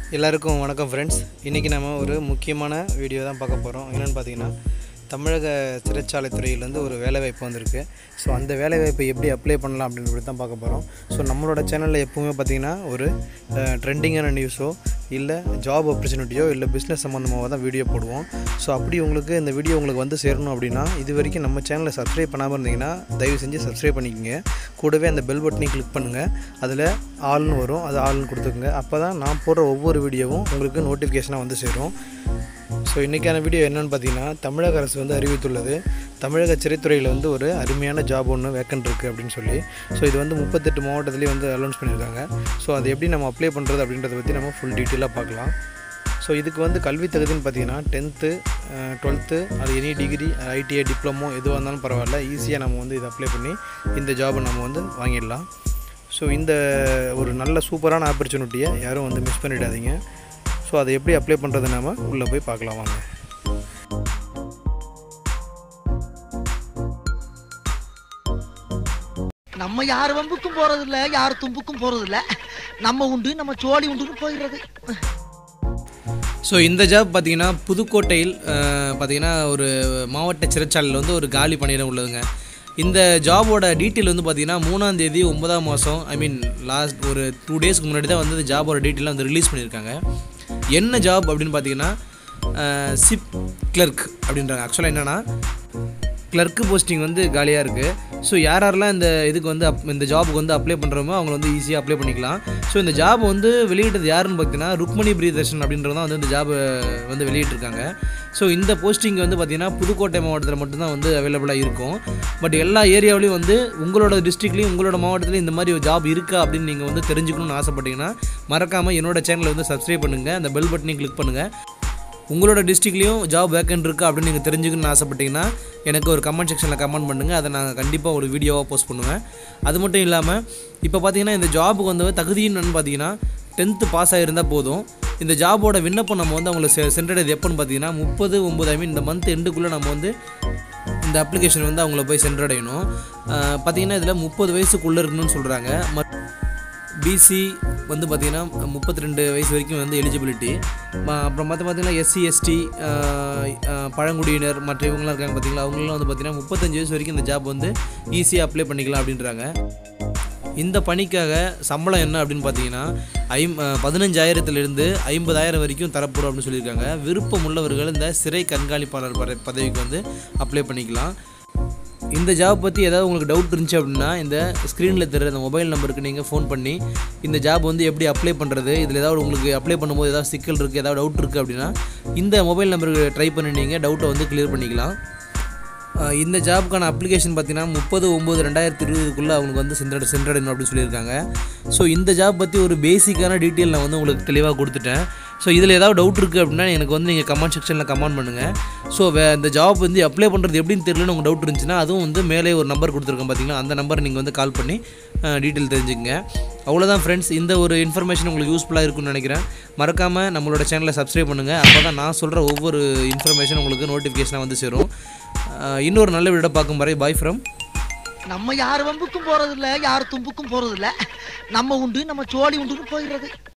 எல்லாருக்கும் வணக்கம் ஃப்ரெண்ட்ஸ் இன்றைக்கி நம்ம ஒரு முக்கியமான வீடியோ தான் பார்க்க போகிறோம் என்னென்னு பார்த்தீங்கன்னா தமிழக சிறைச்சாலை துறையிலேருந்து ஒரு வேலைவாய்ப்பு வந்திருக்கு ஸோ அந்த வேலைவாய்ப்பை எப்படி அப்ளை பண்ணலாம் அப்படின்னு தான் பார்க்க போகிறோம் ஸோ நம்மளோட சேனலில் எப்பவுமே பார்த்தீங்கன்னா ஒரு ட்ரெண்டிங்கான நியூஸோ இல்லை ஜாப் ஆப்பர்ச்சுனிட்டியோ இல்லை பிஸ்னஸ் சம்மந்தமாக தான் வீடியோ போடுவோம் ஸோ அப்படி உங்களுக்கு இந்த வீடியோ உங்களுக்கு வந்து சேரணும் அப்படின்னா இது வரைக்கும் நம்ம சேனலை சப்ஸ்கிரைப் பண்ணாமல் இருந்தீங்கன்னா தயவு செஞ்சு சப்ஸ்கிரைப் பண்ணிக்கோங்க கூடவே அந்த பெல் பட்டனையும் கிளிக் பண்ணுங்கள் அதில் ஆல்னு வரும் அது ஆல்னு கொடுத்துக்குங்க அப்போ தான் நான் போடுற ஒவ்வொரு வீடியோவும் உங்களுக்கு நோட்டிஃபிகேஷனாக வந்து சேரும் ஸோ இன்றைக்கான வீடியோ என்னென்னு பார்த்தீங்கன்னா தமிழக அரசு வந்து அறிவித்துள்ளது தமிழக சிறைத்துறையில் வந்து ஒரு அருமையான ஜாப் ஒன்று வேக்கன்ட் இருக்குது அப்படின்னு சொல்லி ஸோ இது வந்து முப்பத்தெட்டு மாவட்டத்துலேயும் வந்து அலௌன்ஸ் பண்ணியிருக்காங்க ஸோ அதை எப்படி நம்ம அப்ளை பண்ணுறது அப்படின்றத பற்றி நம்ம ஃபுல் டீட்டெயிலாக பார்க்கலாம் ஸோ இதுக்கு வந்து கல்வி தகுதின்னு பார்த்தீங்கன்னா டென்த்து டுவெல்த்து அது எனி டிகிரி ஐடிஐ டிப்ளமோ எதுவாக இருந்தாலும் பரவாயில்ல ஈஸியாக நம்ம வந்து இதை அப்ளை பண்ணி இந்த ஜாபை நம்ம வந்து வாங்கிடலாம் ஸோ இந்த ஒரு நல்ல சூப்பரான ஆப்பர்ச்சுனிட்டியை யாரும் வந்து மிஸ் பண்ணிடாதீங்க ஸோ அதை எப்படி அப்ளை பண்ணுறது நாம உள்ளே போய் பார்க்கலாம் வாங்க நம்ம யார் வம்புக்கும் போறது இல்ல யார் தும்புக்கும் போறது இல்ல நம்ம உண்டு நம்ம சோழி உண்டுன்னு போயிடுறது ஸோ இந்த ஜாப் பார்த்தீங்கன்னா புதுக்கோட்டையில் பார்த்தீங்கன்னா ஒரு மாவட்ட சிறைச்சாலையில் வந்து ஒரு காலி பணியிடம் உள்ளதுங்க இந்த ஜாபோட டீட்டெயில் வந்து பார்த்தீங்கன்னா மூணாம் தேதி ஒன்பதாம் மாதம் ஐ மீன் லாஸ்ட் ஒரு டூ டேஸ்க்கு முன்னாடி தான் வந்து இந்த ஜாபோட டீட்டெயிலாம் வந்து ரிலீஸ் பண்ணியிருக்காங்க என்ன ஜாப் அப்படின்னு பார்த்தீங்கன்னா சிப் கிளர்க் அப்படின்றாங்க ஆக்சுவலாக என்னென்னா கிளர்க்கு போஸ்டிங் வந்து காலியாக இருக்குது ஸோ யார் யாரெல்லாம் இந்த இதுக்கு வந்து அப் இந்த ஜாபுக்கு வந்து அப்ளை பண்ணுறோமோ அவங்க வந்து ஈஸியாக அப்ளை பண்ணிக்கலாம் ஸோ இந்த ஜாப் வந்து வெளியிட்டது யாருன்னு பார்த்தீங்கன்னா ருக்மணி பிரியதர்ஷன் அப்படின்றது தான் வந்து இந்த ஜாப் வந்து வெளியிட்டிருக்காங்க ஸோ இந்த போஸ்டிங் வந்து பார்த்திங்கன்னா புதுக்கோட்டை மாவட்டத்தில் மட்டும்தான் வந்து அவைலபிளாக இருக்கும் பட் எல்லா ஏரியாவிலையும் வந்து உங்களோட டிஸ்ட்ரிக்ட்லேயும் உங்களோட மாவட்டத்துலையும் இந்த மாதிரி ஒரு ஜாப் இருக்கா அப்படின்னு நீங்கள் வந்து தெரிஞ்சுக்கணும்னு ஆசைப்பட்டீங்கன்னா மறக்காமல் என்னோட சேனலை வந்து சப்ஸ்கிரைப் பண்ணுங்கள் அந்த பெல் பட்டனையும் கிளிக் பண்ணுங்கள் உங்களோட டிஸ்ட்ரிக்ட்லேயும் ஜாப் வேக்கன்ட் இருக்குது அப்படின்னு நீங்கள் தெரிஞ்சுக்கணும்னு ஆசைப்பட்டீங்கன்னா எனக்கு ஒரு கமெண்ட் செக்ஷனில் கமெண்ட் பண்ணுங்கள் அதை நான் கண்டிப்பாக ஒரு வீடியோவாக போஸ்ட் பண்ணுவேன் அது மட்டும் இல்லாமல் இப்போ பார்த்தீங்கன்னா இந்த ஜாபுக்கு வந்து தகுதின்னு பார்த்தீங்கன்னா டென்த்து பாஸ் ஆகிருந்தால் போதும் இந்த ஜாபோட விண்ணப்பம் நம்ம வந்து அவங்களை செ சென்றடைது எப்போன்னு பார்த்தீங்கன்னா முப்பது ஒம்பது ஐ மீன் இந்த மந்த் எண்டுக்குள்ளே நம்ம வந்து இந்த அப்ளிகேஷன் வந்து அவங்கள போய் சென்றடையணும் பார்த்தீங்கன்னா இதில் முப்பது வயசுக்குள்ளே இருக்கணும்னு சொல்கிறாங்க மத் பிசி வந்து பார்த்திங்கன்னா முப்பத்தி ரெண்டு வயசு வரைக்கும் வந்து எலிஜிபிலிட்டி அப்புறம் மற்ற பார்த்திங்கன்னா எஸ்சி எஸ்டி பழங்குடியினர் மற்ற இவங்களாம் இருக்காங்க பார்த்திங்களா அவங்களாம் வந்து பார்த்திங்கன்னா முப்பத்தஞ்சு வயசு வரைக்கும் இந்த ஜாப் வந்து ஈஸியாக அப்ளை பண்ணிக்கலாம் அப்படின்றாங்க இந்த பணிக்காக சம்பளம் என்ன அப்படின்னு பார்த்தீங்கன்னா ஐம் பதினஞ்சாயிரத்துலேருந்து ஐம்பதாயிரம் வரைக்கும் தரப்படும் அப்படின்னு சொல்லியிருக்காங்க விருப்பம் உள்ளவர்கள் இந்த சிறை கண்காணிப்பாளர் பத- பதவிக்கு வந்து அப்ளை பண்ணிக்கலாம் இந்த ஜாப் பற்றி ஏதாவது உங்களுக்கு டவுட் இருந்துச்சு அப்படின்னா இந்த ஸ்க்ரீனில் தெரியுற இந்த மொபைல் நம்பருக்கு நீங்கள் ஃபோன் பண்ணி இந்த ஜாப் வந்து எப்படி அப்ளை பண்ணுறது இதில் ஏதாவது உங்களுக்கு அப்ளை பண்ணும்போது ஏதாவது சிக்கல் இருக்குது ஏதாவது டவுட் இருக்குது அப்படின்னா இந்த மொபைல் நம்பருக்கு ட்ரை பண்ணி நீங்கள் டவுட்டை வந்து கிளியர் பண்ணிக்கலாம் அஹ் இந்த ஜாபுக்கான அப்ளிகேஷன் பார்த்தீங்கன்னா முப்பது ஒம்பது ரெண்டாயிரத்தி இருபதுக்குள்ளே அவங்களுக்கு வந்து சென்றட சென்றடையணும் அப்படின்னு சொல்லியிருக்காங்க ஸோ இந்த ஜாப் பற்றி ஒரு பேசிக்கான டீட்டெயில் நான் வந்து உங்களுக்கு தெளிவாக கொடுத்துட்டேன் ஸோ இதில் ஏதாவது டவுட் இருக்குது அப்படின்னா எனக்கு வந்து நீங்கள் கமெண்ட் செக்ஷனில் கமெண்ட் பண்ணுங்கள் ஸோ வே இந்த ஜாப் வந்து அப்ளை பண்ணுறது எப்படின்னு தெரியலன்னு உங்களுக்கு டவுட் இருந்துச்சுன்னா அதுவும் வந்து மேலே ஒரு நம்பர் கொடுத்துருக்கேன் பார்த்தீங்களா அந்த நம்பர் நீங்கள் வந்து கால் பண்ணி டீட்டெயில் தெரிஞ்சுக்கங்க அவ்வளோதான் ஃப்ரெண்ட்ஸ் இந்த ஒரு இன்ஃபர்மேஷன் உங்களுக்கு யூஸ்ஃபுல்லாக இருக்கும்னு நினைக்கிறேன் மறக்காமல் நம்மளோட சேனலை சப்ஸ்கிரைப் பண்ணுங்கள் அப்போ தான் நான் சொல்கிற ஒவ்வொரு இன்ஃபர்மேஷன் உங்களுக்கு நோட்டிஃபிகேஷனாக வந்து சேரும் அஹ் இன்னொரு நல்ல வீடியோ பார்க்கும் வரை பாய் ஃப்ரம் நம்ம யார் வம்புக்கும் போறது இல்ல யார் தும்புக்கும் போறது இல்ல நம்ம உண்டு நம்ம சோழி உண்டுன்னு போயிடுறது